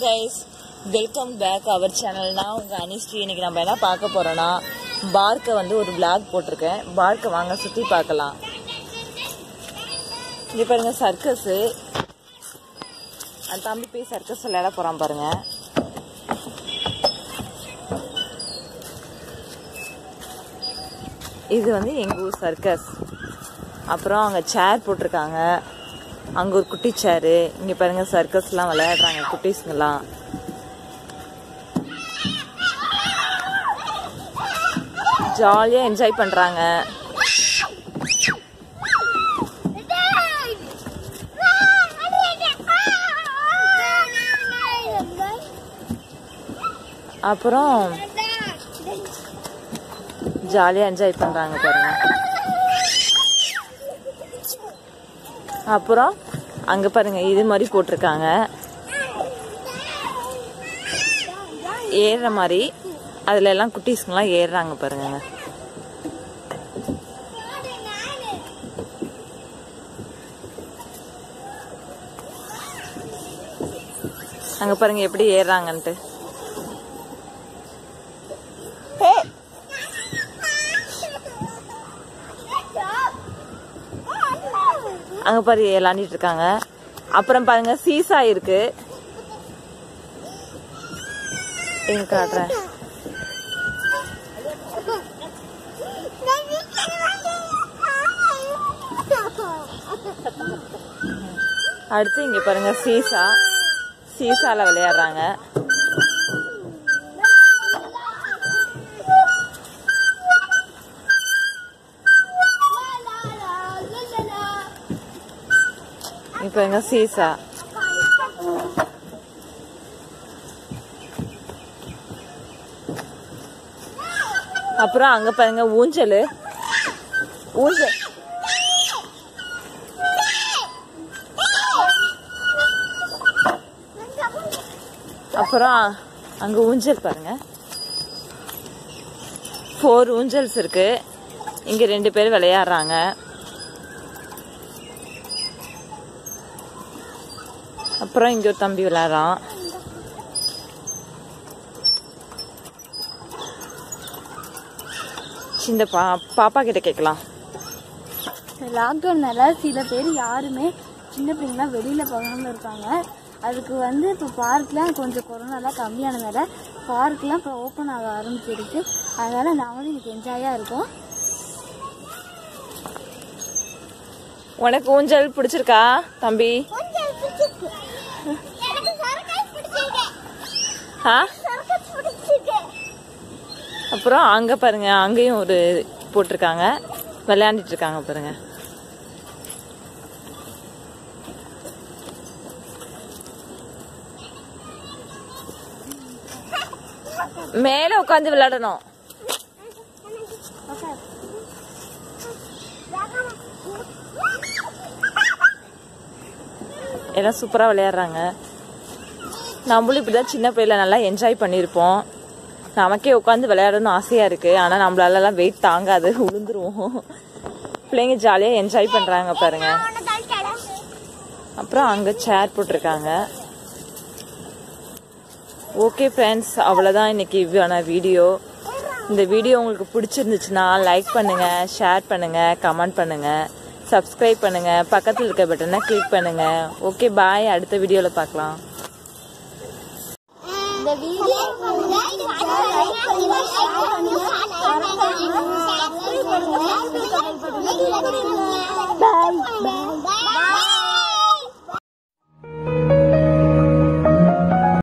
guys welcome back our சேனல்னா உங்க அனிஸ்ரீ இன்னைக்கு நம்ம என்ன பார்க்க போறோம்னா பார்க்க வந்து ஒரு vlog போட்டிருக்கேன் பார்க்க வாங்க சுத்தி பார்க்கலாம் இங்க பாருங்க சர்க்கஸ் அந்த தம்பி போய் சர்க்கஸ் விளையாட போறான் பாருங்க இது வந்து எங்க ஊர் சர்க்கஸ் அப்புறம் அங்க சேர் போட்டிருக்காங்க அங்க ஒரு குட்டி சேரு இங்க பாருங்க சர்க்கஸ்லாம் விளையாடுறாங்க குட்டீஸ்ங்கெல்லாம் ஜாலியா என்ஜாய் பண்றாங்க அப்புறம் ஜாலியா என்ஜாய் பண்றாங்க பாருங்க அப்புறம் அங்க பாருங்க இது மாதிரி போட்டிருக்காங்க ஏறுற மாதிரி அதுல எல்லாம் குட்டீஸ்ங்கெல்லாம் ஏறுறாங்க பாருங்க அங்க பாருங்க எப்படி ஏறுறாங்கன்ட்டு அங்க பாரு விளாண்டிட்டு இருக்காங்க அப்புறம் பாருங்க சீசா இருக்கு எங்க காட்டுறேன் அடுத்து இங்க பாருங்க சீசா சீசால விளையாடுறாங்க இப்ப எங்க சீசா அப்புறம் அங்க பாருங்க ஊஞ்சல் ஊஞ்சல் அப்புறம் அங்க ஊஞ்சல் பாருங்க ஃபோர் ஊஞ்சல்ஸ் இருக்கு இங்க ரெண்டு பேர் விளையாடுறாங்க அப்புறம் இங்க ஒரு தம்பி விளையாடுறான் இந்த பா பாப்பா கிட்ட கேட்கலாம் லாக்டவுன்னால சில பேர் யாருமே சின்ன பிள்ளைங்களாம் வெளியில் போகாமல் இருக்காங்க அதுக்கு வந்து இப்போ பார்க்லாம் கொஞ்சம் கொரோனாலாம் கம்மியானதால பார்க்லாம் இப்போ ஓப்பன் ஆக ஆரம்பிச்சிருக்கு அதனால நாங்களும் இன்னைக்கு என்ஜாயாக இருக்கோம் உனக்கு ஊஞ்சல் பிடிச்சிருக்கா தம்பி ஆ அப்புறம் அங்க பாருங்க அங்கேயும் ஒரு போட்டிருக்காங்க விளையாண்டுட்டு இருக்காங்க பாருங்க மேல உட்காந்து விளையாடணும் எல்லாம் சூப்பரா விளையாடுறாங்க நம்மளும் இப்படிதான் சின்ன பிள்ளைல நல்லா என்ஜாய் பண்ணியிருப்போம் நமக்கே உட்காந்து விளையாடணும்னு ஆசையா இருக்கு ஆனா நம்மளால எல்லாம் வெயிட் தாங்காது விழுந்துருவோம் பிள்ளைங்க ஜாலியா என்ஜாய் பண்றாங்க பாருங்க அப்புறம் அங்க சேர் போட்டிருக்காங்க ஓகே ஃப்ரெண்ட்ஸ் அவ்வளோதான் இன்னைக்கு இவ்வான வீடியோ இந்த வீடியோ உங்களுக்கு பிடிச்சிருந்துச்சுன்னா லைக் பண்ணுங்க ஷேர் பண்ணுங்க கமெண்ட் பண்ணுங்க சப்ஸ்கிரைப் பண்ணுங்க பக்கத்தில் இருக்க பட்டனை கிளிக் பண்ணுங்க ஓகே பாய் அடுத்த வீடியோவில் பார்க்கலாம் இந்த வீடியோ பாய் பாய்